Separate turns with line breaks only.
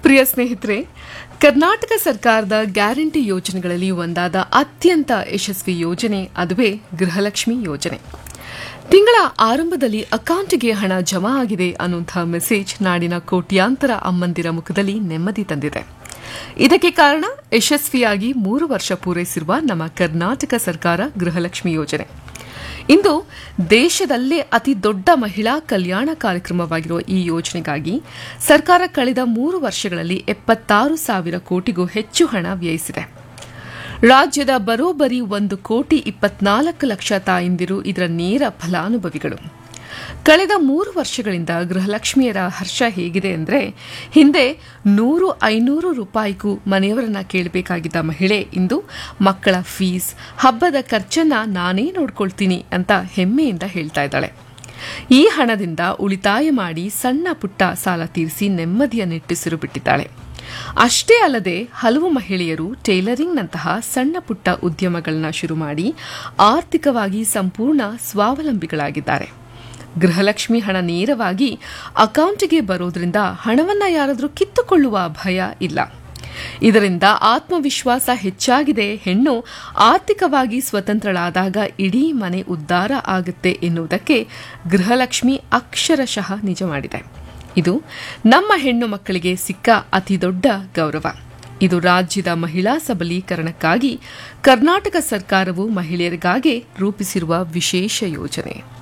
ಪ್ರಿಯ ಸ್ನೇಹಿತರೆ ಕರ್ನಾಟಕ ಸರ್ಕಾರದ ಗ್ಯಾರಂಟಿ ಯೋಜನೆಗಳಲ್ಲಿ ಒಂದಾದ ಅತ್ಯಂತ ಯಶಸ್ವಿ ಯೋಜನೆ ಅದುವೇ ಗೃಹಲಕ್ಷ್ಮಿ ಯೋಜನೆ ತಿಂಗಳ ಆರಂಭದಲ್ಲಿ ಅಕೌಂಟ್ಗೆ ಹಣ ಜಮಾ ಆಗಿದೆ ಅನ್ನುವಂಥ ಮೆಸೇಜ್ ನಾಡಿನ ಕೋಟ್ಯಾಂತರ ಅಮ್ಮಂದಿರ ಮುಖದಲ್ಲಿ ನೆಮ್ಮದಿ ತಂದಿದೆ ಇದಕ್ಕೆ ಕಾರಣ ಯಶಸ್ವಿಯಾಗಿ ಮೂರು ವರ್ಷ ಪೂರೈಸಿರುವ ನಮ್ಮ ಕರ್ನಾಟಕ ಸರ್ಕಾರ ಗೃಹಲಕ್ಷ್ಮಿ ಯೋಜನೆ ಇಂದು ದೇಶದಲ್ಲೇ ಅತಿ ದೊಡ್ಡ ಮಹಿಳಾ ಕಲ್ಯಾಣ ಕಾರ್ಯಕ್ರಮವಾಗಿರುವ ಈ ಯೋಜನೆಗಾಗಿ ಸರ್ಕಾರ ಕಳೆದ ಮೂರು ವರ್ಷಗಳಲ್ಲಿ ಎಪ್ಪತ್ತಾರು ಸಾವಿರ ಕೋಟಿಗೂ ಹೆಚ್ಚು ಹಣ ವ್ಯಯಿಸಿದೆ ರಾಜ್ಯದ ಬರೋಬ್ಬರಿ ಒಂದು ಕೋಟಿ ಇಪ್ಪತ್ನಾಲ್ಕು ಲಕ್ಷ ತಾಯಂದಿರು ಇದರ ನೇರ ಫಲಾನುಭವಿಗಳು ಕಳೆದ ಮೂರು ವರ್ಷಗಳಿಂದ ಗೃಹಲಕ್ಷ್ಮಿಯರ ಹರ್ಷ ಹೇಗಿದೆ ಅಂದರೆ ಹಿಂದೆ ನೂರು ಐನೂರು ರೂಪಾಯಿಗೂ ಮನೆಯವರನ್ನ ಕೇಳಬೇಕಾಗಿದ್ದ ಮಹಿಳೆ ಇಂದು ಮಕ್ಕಳ ಫೀಸ್ ಹಬ್ಬದ ಖರ್ಚನ್ನ ನಾನೇ ನೋಡ್ಕೊಳ್ತೀನಿ ಅಂತ ಹೆಮ್ಮೆಯಿಂದ ಹೇಳ್ತಾ ಇದ್ದಾಳೆ ಈ ಹಣದಿಂದ ಉಳಿತಾಯ ಮಾಡಿ ಸಣ್ಣ ಪುಟ್ಟ ಸಾಲ ತೀರಿಸಿ ನೆಮ್ಮದಿಯ ನಿಟ್ಟುಸಿರು ಬಿಟ್ಟಿದ್ದಾಳೆ ಅಷ್ಟೇ ಅಲ್ಲದೆ ಹಲವು ಮಹಿಳೆಯರು ಟೈಲರಿಂಗ್ನಂತಹ ಸಣ್ಣ ಪುಟ್ಟ ಉದ್ಯಮಗಳನ್ನ ಶುರು ಮಾಡಿ ಆರ್ಥಿಕವಾಗಿ ಸಂಪೂರ್ಣ ಸ್ವಾವಲಂಬಿಗಳಾಗಿದ್ದಾರೆ ಗೃಹಲಕ್ಷ್ಮಿ ಹಣ ನೇರವಾಗಿ ಅಕೌಂಟ್ಗೆ ಬರೋದ್ರಿಂದ ಹಣವನ್ನ ಯಾರಾದರೂ ಕಿತ್ತುಕೊಳ್ಳುವ ಭಯ ಇಲ್ಲ ಇದರಿಂದ ಆತ್ಮವಿಶ್ವಾಸ ಹೆಚ್ಚಾಗಿದೆ ಹೆಣ್ಣು ಆರ್ಥಿಕವಾಗಿ ಸ್ವತಂತ್ರಳಾದಾಗ ಇಡೀ ಮನೆ ಉದ್ಧಾರ ಆಗುತ್ತೆ ಎನ್ನುವುದಕ್ಕೆ ಗೃಹಲಕ್ಷ್ಮಿ ಅಕ್ಷರಶಃ ನಿಜ ಮಾಡಿದೆ ಇದು ನಮ್ಮ ಹೆಣ್ಣು ಮಕ್ಕಳಿಗೆ ಸಿಕ್ಕ ಅತಿದೊಡ್ಡ ಗೌರವ ಇದು ರಾಜ್ಯದ ಮಹಿಳಾ ಸಬಲೀಕರಣಕ್ಕಾಗಿ ಕರ್ನಾಟಕ ಸರ್ಕಾರವು ಮಹಿಳೆಯರಿಗಾಗಿ ರೂಪಿಸಿರುವ ವಿಶೇಷ ಯೋಜನೆ